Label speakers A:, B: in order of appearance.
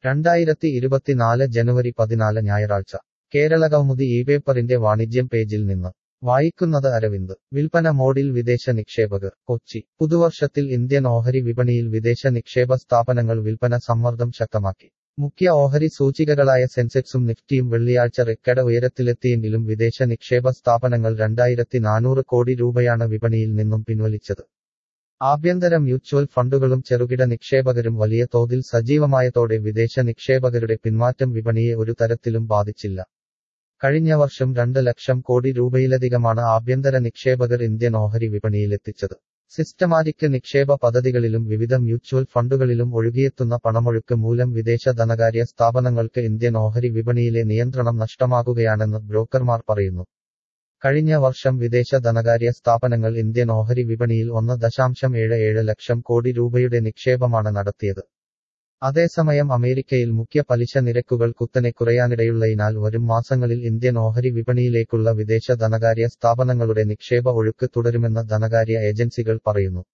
A: രണ്ടായിരത്തി ഇരുപത്തിനാല് ജനുവരി പതിനാല് ഞായറാഴ്ച കേരളകൗമുദി ഈ പേപ്പറിന്റെ വാണിജ്യം പേജിൽ നിന്ന് വായിക്കുന്നത് അരവിന്ദ് വിൽപ്പന മോഡിൽ വിദേശ നിക്ഷേപകർ കൊച്ചി പുതുവർഷത്തിൽ ഇന്ത്യൻ ഓഹരി വിപണിയിൽ വിദേശ നിക്ഷേപ സ്ഥാപനങ്ങൾ വിൽപ്പന സമ്മർദ്ദം ശക്തമാക്കി മുഖ്യ ഓഹരി സൂചികകളായ സെൻസെക്സും നിഫ്റ്റിയും വെള്ളിയാഴ്ച റെക്കഡ് ഉയരത്തിലെത്തിയെങ്കിലും വിദേശ നിക്ഷേപ സ്ഥാപനങ്ങൾ രണ്ടായിരത്തി നാനൂറ് കോടി രൂപയാണ് വിപണിയിൽ നിന്നും പിൻവലിച്ചത് ആഭ്യന്തര മ്യൂച്വൽ ഫണ്ടുകളും ചെറുകിട നിക്ഷേപകരും വലിയ തോതിൽ സജീവമായതോടെ വിദേശ നിക്ഷേപകരുടെ പിന്മാറ്റം വിപണിയെ ഒരു തരത്തിലും ബാധിച്ചില്ല കഴിഞ്ഞ വർഷം രണ്ട് ലക്ഷം കോടി രൂപയിലധികമാണ് ആഭ്യന്തര നിക്ഷേപകർ ഇന്ത്യൻ ഓഹരി വിപണിയിലെത്തിച്ചത് സിസ്റ്റമാറ്റിക് നിക്ഷേപ പദ്ധതികളിലും വിവിധ മ്യൂച്വൽ ഫണ്ടുകളിലും ഒഴുകിയെത്തുന്ന പണമൊഴുക്ക് മൂലം വിദേശ ധനകാര്യ സ്ഥാപനങ്ങൾക്ക് ഇന്ത്യൻ ഓഹരി വിപണിയിലെ നിയന്ത്രണം നഷ്ടമാകുകയാണെന്ന് ബ്രോക്കർമാർ പറയുന്നു കഴിഞ്ഞ വർഷം വിദേശ ധനകാര്യ സ്ഥാപനങ്ങൾ ഇന്ത്യൻ ഓഹരി വിപണിയിൽ ഒന്ന് ദശാംശം ഏഴ് ഏഴ് ലക്ഷം കോടി രൂപയുടെ നിക്ഷേപമാണ് നടത്തിയത് അതേസമയം അമേരിക്കയിൽ മുഖ്യ പലിശ നിരക്കുകൾ കുത്തനെ കുറയാനിടയുള്ളതിനാൽ വരും മാസങ്ങളിൽ ഇന്ത്യൻ ഓഹരി വിപണിയിലേക്കുള്ള വിദേശ ധനകാര്യ സ്ഥാപനങ്ങളുടെ നിക്ഷേപ ഒഴുക്ക് തുടരുമെന്ന് ധനകാര്യ ഏജൻസികൾ പറയുന്നു